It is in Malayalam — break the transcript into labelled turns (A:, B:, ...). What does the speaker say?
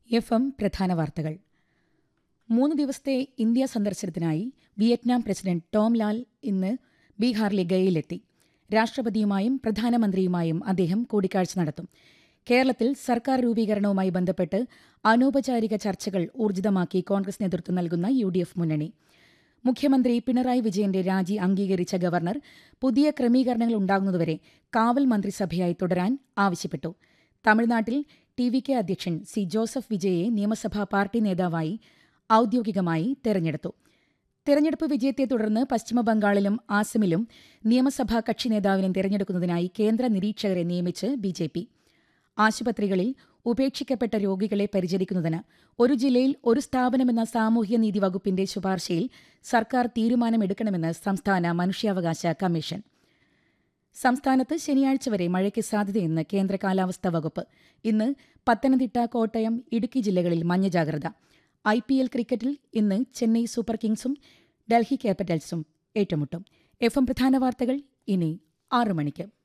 A: എഫ് എം പ്രധാന വാർത്തകൾ മൂന്ന് ദിവസത്തെ ഇന്ത്യ സന്ദർശനത്തിനായി വിയറ്റ്നാം പ്രസിഡന്റ് ടോം ലാൽ ഇന്ന് ബീഹാറിലെ ഗയയിലെത്തി രാഷ്ട്രപതിയുമായും പ്രധാനമന്ത്രിയുമായും അദ്ദേഹം കൂടിക്കാഴ്ച നടത്തും കേരളത്തിൽ സർക്കാർ രൂപീകരണവുമായി ബന്ധപ്പെട്ട് അനൗപചാരിക ചർച്ചകൾ ഊർജിതമാക്കി കോൺഗ്രസ് നേതൃത്വം നൽകുന്ന യു ഡി എഫ് മുന്നണി മുഖ്യമന്ത്രി പിണറായി വിജയന്റെ രാജി അംഗീകരിച്ച ഗവർണർ പുതിയ ക്രമീകരണങ്ങൾ ഉണ്ടാകുന്നതുവരെ കാവൽ മന്ത്രിസഭയായി തുടരാൻ ആവശ്യപ്പെട്ടു തമിഴ്നാട്ടിൽ ടി വി കെ അധ്യക്ഷൻ സി ജോസഫ് വിജയെ നിയമസഭാ പാർട്ടി നേതാവായി ഔദ്യോഗികമായി തെരഞ്ഞെടുത്തു തെരഞ്ഞെടുപ്പ് വിജയത്തെ തുടർന്ന് പശ്ചിമബംഗാളിലും ആസമിലും നിയമസഭാ കക്ഷി നേതാവിനെ തെരഞ്ഞെടുക്കുന്നതിനായി കേന്ദ്ര നിരീക്ഷകരെ നിയമിച്ച് ബി ജെ പി ആശുപത്രികളിൽ ഉപേക്ഷിക്കപ്പെട്ട രോഗികളെ പരിചരിക്കുന്നതിന് ഒരു ജില്ലയിൽ ഒരു സ്ഥാപനമെന്ന സാമൂഹ്യനീതി വകുപ്പിന്റെ ശുപാർശയിൽ സർക്കാർ തീരുമാനമെടുക്കണമെന്ന് സംസ്ഥാന മനുഷ്യാവകാശ കമ്മീഷൻ സംസ്ഥാനത്ത് ശനിയാഴ്ച വരെ മഴയ്ക്ക് സാധ്യതയെന്ന് കേന്ദ്ര കാലാവസ്ഥാ വകുപ്പ് ഇന്ന് പത്തനംതിട്ട കോട്ടയം ഇടുക്കി ജില്ലകളിൽ മഞ്ഞ ജാഗ്രത ഐ പി എൽ ക്രിക്കറ്റിൽ ഇന്ന് ചെന്നൈ സൂപ്പർ കിങ്സും ഡൽഹി ക്യാപിറ്റൽസും ഏറ്റുമുട്ടും എഫ് എം പ്രധാന വാർത്തകൾ ഇനി ആറു മണിക്ക്